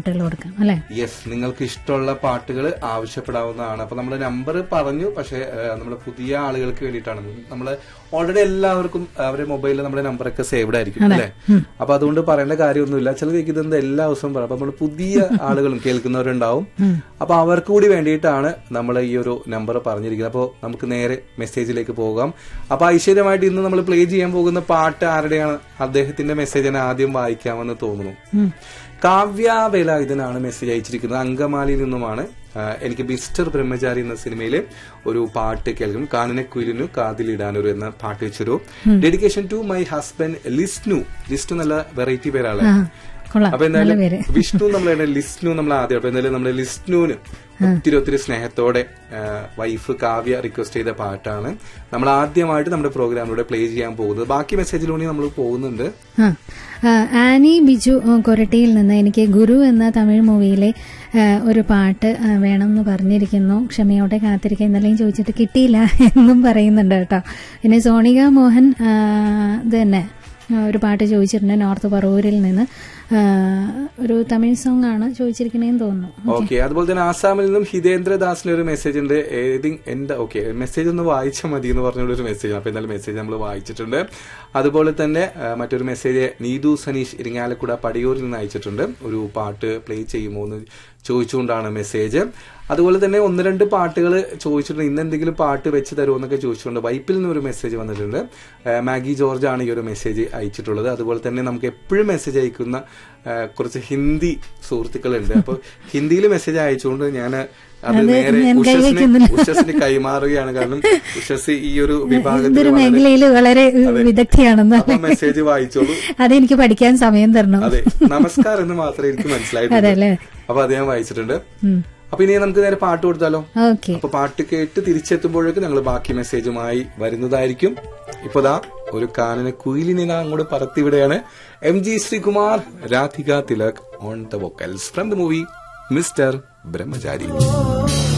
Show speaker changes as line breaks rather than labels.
പാട്ടുകൾ കൊടുക്കാം അല്ലെ
യെസ് നിങ്ങൾക്ക് ഇഷ്ടമുള്ള പാട്ടുകൾ ആവശ്യപ്പെടാവുന്നതാണ് അപ്പൊ നമ്മുടെ നമ്പർ പറഞ്ഞു പക്ഷെ നമ്മുടെ പുതിയ ആളുകൾക്ക് വേണ്ടിയിട്ടാണ് നമ്മൾ ഓൾറെഡി എല്ലാവർക്കും അവരുടെ മൊബൈലിൽ നമ്മുടെ നമ്പറൊക്കെ സേവ്ഡ് ആയിരിക്കും അല്ലെ അപ്പൊ അതുകൊണ്ട് പറയേണ്ട കാര്യമൊന്നുമില്ല ചില ഇതെന്താ എല്ലാ ദിവസവും പറയാം അപ്പൊ നമ്മൾ പുതിയ ആളുകളും കേൾക്കുന്നവരുണ്ടാവും അപ്പൊ അവർക്ക് കൂടി വേണ്ടിയിട്ടാണ് നമ്മൾ ഈ ഒരു നമ്പർ പറഞ്ഞിരിക്കുന്നത് അപ്പോൾ നമുക്ക് നേരെ മെസ്സേജിലേക്ക് പോകാം അപ്പൊ ഐശ്വര്യമായിട്ട് ഇന്ന് നമ്മൾ പ്ലേ ചെയ്യാൻ പോകുന്ന പാട്ട് ആരുടെയാണ് അദ്ദേഹത്തിന്റെ മെസ്സേജ് ഞാൻ ആദ്യം വായിക്കാമെന്ന് തോന്നുന്നു കാവ്യ വേലായുധനാണ് മെസ്സേജ് അയച്ചിരിക്കുന്നത് അങ്കമാലിയിൽ നിന്നുമാണ് ആ, എനിക്ക് മിസ്റ്റർ ബ്രഹ്മചാരി എന്ന സിനിമയിലെ ഒരു പാട്ട് കേൾക്കും കാനനെ കുയിലിനു കാതിലിടാനൊരു എന്ന പാട്ട് വെച്ചൊരു dedication to my husband Lisnu Lisnu നല്ല വെറൈറ്റി പേരാണ്
കൊള്ളാം
അപ്പൊ
നല്ല
എന്തായാലും
പേര്
വിഷ്ണു നമ്മളെ ലിസ്നു നമ്മൾ ആദ്യം അപ്പൊ എന്തായാലും നമ്മുടെ ലിസ്നുവിന് ഒത്തിരി ഒത്തിരി സ്നേഹത്തോടെ ആ, വൈഫ് കാവ്യ റിക്വസ്റ്റ് ചെയ്ത പാട്ടാണ് നമ്മൾ ആദ്യമായിട്ട് നമ്മുടെ പ്രോഗ്രാമിലൂടെ പ്ലേ ചെയ്യാൻ പോകുന്നത് ബാക്കി മെസ്സേജിലൂടെ നമ്മൾ പോകുന്നുണ്ട്
ആ ആ, ആനി ബിജു ഉം, കൊരട്ടിയിൽ നിന്ന് എനിക്ക് ഗുരു എന്ന തമിഴ് മൂവിയിലെ ആ, ഒരു പാട്ട് ആ, വേണമെന്ന് പറഞ്ഞിരിക്കുന്നു ക്ഷമയോടെ കാത്തിരിക്കുക ഇന്നലെയും ചോദിച്ചിട്ട് കിട്ടിയില്ല എന്നും പറയുന്നുണ്ട് കേട്ടോ പിന്നെ സോണിക മോഹൻ ആ, ഇത് തന്നെ ആ, ഒരു പാട്ട് ചോദിച്ചിട്ടുണ്ട് നോർത്ത് പറവൂരിൽ നിന്ന് ആ, ഒരു തമിഴ് സോങ് ആണ് ചോദിച്ചിരിക്കണേന്ന് തോന്നുന്നു
ഓക്കെ അതുപോലെ തന്നെ ആസാമിൽ നിന്നും ഹിതേന്ദ്രദാസിന് ഒരു മെസ്സേജ് ഉണ്ട് ഏതി എന്റെ ഓക്കെ മെസ്സേജ് ഒന്ന് വായിച്ചാൽ മതി എന്ന് പറഞ്ഞുള്ള ഒരു മെസ്സേജ് അപ്പൊ എന്തായാലും മെസ്സേജ് നമ്മൾ വായിച്ചിട്ടുണ്ട് അതുപോലെ തന്നെ ആ, മറ്റൊരു മെസ്സേജ് നീതു സനീഷ് ഇരിങ്ങാലക്കുട പടിയൂരിൽ നിന്ന് അയച്ചിട്ടുണ്ട് ഒരു പാട്ട് പ്ലേ ചെയ്യുമോ എന്ന് ചോദിച്ചുകൊണ്ടാണ് മെസ്സേജ് അതുപോലെ തന്നെ ഒന്ന് രണ്ട് പാട്ടുകൾ ചോദിച്ചിട്ടുണ്ട് ഇന്ന് എന്തെങ്കിലും പാട്ട് വെച്ച് തരുമോ എന്നൊക്കെ ചോദിച്ചുകൊണ്ട് വൈപ്പിൽ നിന്ന് ഒരു മെസ്സേജ് വന്നിട്ടുണ്ട് ആ, മാഗി ജോർജ് ആണ് ഈ ഒരു മെസ്സേജ് അയച്ചിട്ടുള്ളത് അതുപോലെ തന്നെ നമുക്ക് എപ്പോഴും മെസ്സേജ് അയക്കുന്ന ആ, കുറച്ച് ഹിന്ദി സുഹൃത്തുക്കളുണ്ട് അപ്പൊ ഹിന്ദിയിൽ മെസ്സേജ് അയച്ചുകൊണ്ട് ഞാൻ അത് നേരെ
ഞാൻ
ഉഷസിന്
കൈവയ്ക്കുന്നില്ല.
ഉഷസിന് കൈമാറുകയാണ് കാരണം ഉഷസ് ഈ ഒരു വിഭാഗത്തിൽ
ഇതൊരു
വളരെ-
മേഖലയിൽ വളരെ വിദഗ്ധയാണെന്ന്
അപ്പൊ മെസ്സേജ് വായിച്ചോളൂ
അതെനിക്ക് പഠിക്കാൻ സമയം തരണം
അതെ നമസ്കാരം എന്ന് മാത്രമേ എനിക്ക് മനസ്സിലായിട്ടുള്ളൂ
അതല്ലേ
അപ്പൊ അത് ഞാൻ വായിച്ചിട്ടുണ്ട് അപ്പൊ ഇനി നമുക്ക് നേരെ പാട്ട് കൊടുത്താലോ
ഓക്കെ
അപ്പൊ പാട്ട് കേട്ട് തിരിച്ചെത്തുമ്പോഴേക്ക് ഞങ്ങൾ ബാക്കി മെസ്സേജുമായി വരുന്നതായിരിക്കും ഇപ്പതാ ഒരു കാനന കുയിലിനെ നാ അങ്ങോട്ട് പറത്തിവിടെയാണ് M G Sreekumar Radhika Thilak on the vocals from the movie mister Brahmachari